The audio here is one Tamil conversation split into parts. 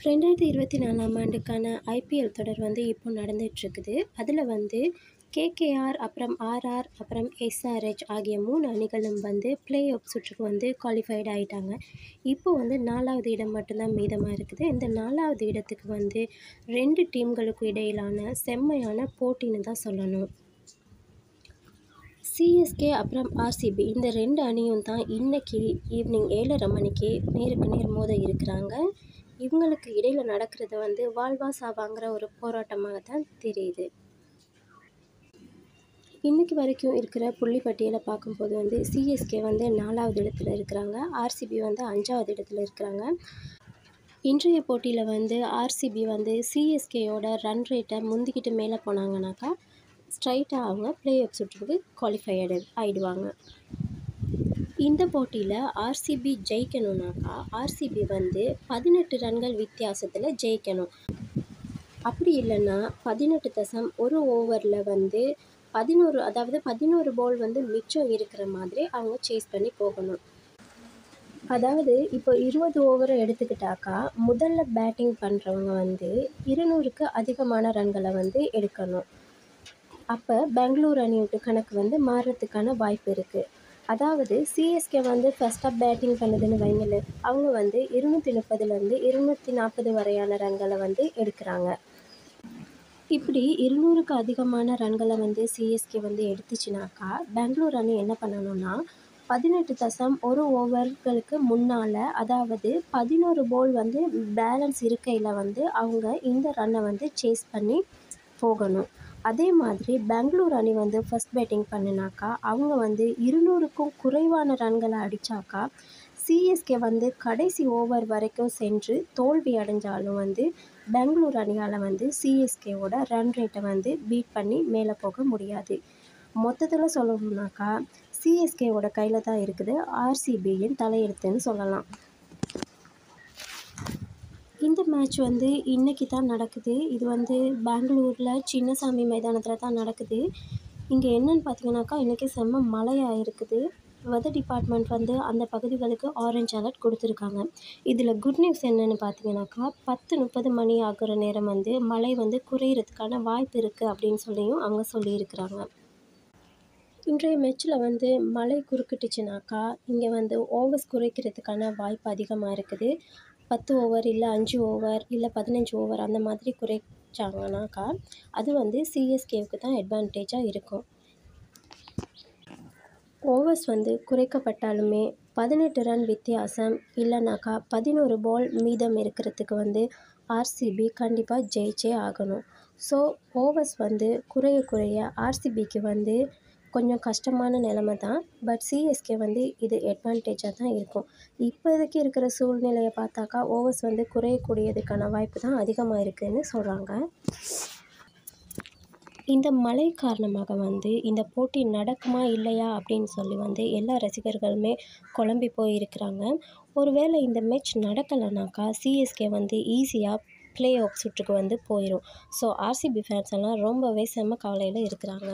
ரெண்டாயிரத்தி இருபத்தி நாலாம் ஆண்டுக்கான ஐபிஎல் தொடர் வந்து இப்போ நடந்துகிட்ருக்குது அதில் வந்து கேகேஆர் அப்புறம் ஆர்ஆர் அப்புறம் எஸ்ஆர்ஹெச் ஆகிய மூணு அணிகளும் வந்து ப்ளே ஆஃப் சுற்றுக்கு வந்து குவாலிஃபைடு ஆகிட்டாங்க இப்போ வந்து நாலாவது இடம் மட்டும்தான் மீதமாக இருக்குது இந்த நாலாவது இடத்துக்கு வந்து ரெண்டு டீம்களுக்கு இடையிலான செம்மையான போட்டின்னு தான் சொல்லணும் சிஎஸ்கே அப்புறம் ஆர்சிபி இந்த ரெண்டு அணியும் தான் இன்றைக்கி ஈவினிங் ஏழரை மணிக்கு நேருக்கு நேர் மோத இருக்கிறாங்க இவங்களுக்கு இடையில் நடக்கிறது வந்து வாழ்வா சாவாங்கிற ஒரு போராட்டமாக தான் தெரியுது இன்றைக்கி வரைக்கும் இருக்கிற புள்ளி பட்டியலை பார்க்கும்போது வந்து சிஎஸ்கே வந்து நாலாவது இடத்துல இருக்கிறாங்க ஆர்சிபி வந்து அஞ்சாவது இடத்துல இருக்கிறாங்க இன்றைய போட்டியில் வந்து ஆர்சிபி வந்து சிஎஸ்கேயோட ரன் ரேட்டை முந்திக்கிட்டு மேலே போனாங்கனாக்கா ஸ்ட்ரைட்டாக அவங்க ப்ளே ஆஃப் சுற்றுக்கு குவாலிஃபைடு ஆகிடுவாங்க இந்த போட்டியில் ஆர்சிபி ஜெயிக்கணும்னாக்கா ஆர்சிபி வந்து பதினெட்டு ரன்கள் வித்தியாசத்தில் ஜெயிக்கணும் அப்படி இல்லைன்னா பதினெட்டு தசம் ஒரு ஓவரில் வந்து பதினோரு அதாவது பதினோரு பால் வந்து மிச்சம் இருக்கிற மாதிரி அவங்க சேஸ் பண்ணி போகணும் அதாவது இப்போ இருபது ஓவரை எடுத்துக்கிட்டாக்கா முதல்ல பேட்டிங் பண்ணுறவங்க வந்து இருநூறுக்கு அதிகமான ரன்களை வந்து எடுக்கணும் அப்போ பெங்களூர் அணியோட கணக்கு வந்து மாறுறதுக்கான வாய்ப்பு இருக்குது அதாவது சிஎஸ்கே வந்து ஃபஸ்ட்டாக பேட்டிங் பண்ணுதுன்னு வைங்களேன் அவங்க வந்து இருநூற்றி முப்பதுலேருந்து இருநூற்றி நாற்பது வரையான ரன்களை வந்து எடுக்கிறாங்க இப்படி இருநூறுக்கு அதிகமான ரன்களை வந்து சிஎஸ்கே வந்து எடுத்துச்சுனாக்கா பெங்களூர் அணி என்ன பண்ணணும்னா பதினெட்டு தசம் ஒரு ஓவர்களுக்கு முன்னால் அதாவது பதினோரு பால் வந்து பேலன்ஸ் இருக்கையில் வந்து அவங்க இந்த ரன்னை வந்து சேஸ் பண்ணி போகணும் அதே மாதிரி பெங்களூர் அணி வந்து ஃபஸ்ட் பேட்டிங் பண்ணினாக்கா அவங்க வந்து இருநூறுக்கும் குறைவான ரன்களை அடித்தாக்கா சிஎஸ்கே வந்து கடைசி ஓவர் வரைக்கும் சென்று தோல்வி அடைஞ்சாலும் வந்து பெங்களூர் அணியால் வந்து சிஎஸ்கேவோட ரன் ரேட்டை வந்து பீட் பண்ணி மேலே போக முடியாது மொத்தத்தில் சொல்லணும்னாக்கா சிஎஸ்கேவோட கையில் தான் இருக்குது ஆர்சிபியின் தலையெழுத்துன்னு சொல்லலாம் இந்த மேட்ச் வந்து இன்றைக்கி தான் நடக்குது இது வந்து பெங்களூரில் சின்னசாமி மைதானத்தில் தான் நடக்குது இங்கே என்னென்னு பார்த்தீங்கன்னாக்கா இன்றைக்கி செம்ம மழையாக இருக்குது வெதர் டிபார்ட்மெண்ட் வந்து அந்த பகுதிகளுக்கு ஆரஞ்ச் அலர்ட் கொடுத்துருக்காங்க இதில் குட் நியூஸ் என்னென்னு பார்த்தீங்கன்னாக்கா பத்து முப்பது மணி ஆகுற நேரம் வந்து மழை வந்து குறையிறதுக்கான வாய்ப்பு இருக்குது அப்படின்னு சொல்லியும் அவங்க சொல்லியிருக்கிறாங்க இன்றைய மேட்ச்சில் வந்து மழை குறுக்கிட்டுச்சுனாக்கா இங்கே வந்து ஓவர்ஸ் குறைக்கிறதுக்கான வாய்ப்பு அதிகமாக இருக்குது பத்து ஓவர் இல்லை அஞ்சு ஓவர் இல்லை பதினஞ்சு ஓவர் அந்த மாதிரி குறைச்சாங்கனாக்கா அது வந்து சிஎஸ்கேவுக்கு தான் அட்வான்டேஜாக இருக்கும் ஓவர்ஸ் வந்து குறைக்கப்பட்டாலுமே பதினெட்டு ரன் வித்தியாசம் இல்லைனாக்கா பதினோரு பால் மீதம் இருக்கிறதுக்கு வந்து ஆர்சிபி கண்டிப்பாக ஜெயிச்சே ஆகணும் ஸோ ஓவர்ஸ் வந்து குறைய குறைய ஆர்சிபிக்கு வந்து கொஞ்சம் கஷ்டமான நிலமை தான் பட் சிஎஸ்கே வந்து இது அட்வான்டேஜாக தான் இருக்கும் இப்போதைக்கு இருக்கிற சூழ்நிலையை பார்த்தாக்கா ஓவர்ஸ் வந்து குறையக்கூடியதுக்கான வாய்ப்பு தான் அதிகமாக இருக்குதுன்னு சொல்கிறாங்க இந்த மழை காரணமாக வந்து இந்த போட்டி நடக்குமா இல்லையா அப்படின்னு சொல்லி வந்து எல்லா ரசிகர்களுமே குழம்பி போயிருக்கிறாங்க ஒருவேளை இந்த மேட்ச் நடக்கலைனாக்கா சிஎஸ்கே வந்து ஈஸியாக ப்ளே ஆஃப் சுற்றுக்கு வந்து போயிடும் ஸோ ஆர்சிபி ஃபேன்ஸ் எல்லாம் ரொம்பவே செம்ம கவலையில் இருக்கிறாங்க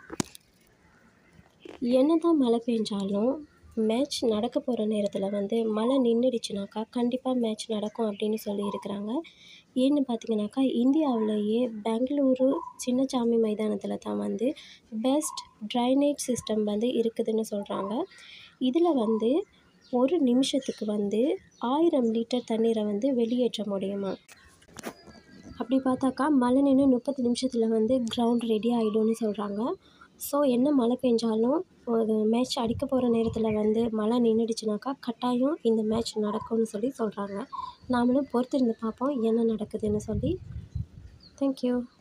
என்ன தான் மழை பெஞ்சாலும் மேட்ச் நடக்க போகிற நேரத்தில் வந்து மழை நின்றுடுச்சுனாக்கா கண்டிப்பாக மேட்ச் நடக்கும் அப்படின்னு சொல்லியிருக்கிறாங்க ஏன்னு பார்த்தீங்கன்னாக்கா இந்தியாவிலேயே பெங்களூரு சின்னசாமி மைதானத்தில் தான் வந்து பெஸ்ட் ட்ரைனேஜ் சிஸ்டம் வந்து இருக்குதுன்னு சொல்கிறாங்க இதில் வந்து ஒரு நிமிஷத்துக்கு வந்து ஆயிரம் லிட்டர் தண்ணீரை வந்து வெளியேற்ற முடியுமா அப்படி பார்த்தாக்கா மழை நின்று முப்பது நிமிஷத்தில் வந்து கிரவுண்ட் ரெடி ஆகிடும்னு சொல்கிறாங்க ஸோ என்ன மழை பெஞ்சாலும் ஒரு மேட்ச் அடிக்க போகிற நேரத்தில் வந்து மழை நின்றுடுச்சுனாக்கா கட்டாயம் இந்த மேட்ச் நடக்கும்னு சொல்லி சொல்கிறாங்க நாமளும் பொறுத்திருந்து பார்ப்போம் என்ன நடக்குதுன்னு சொல்லி தேங்க்யூ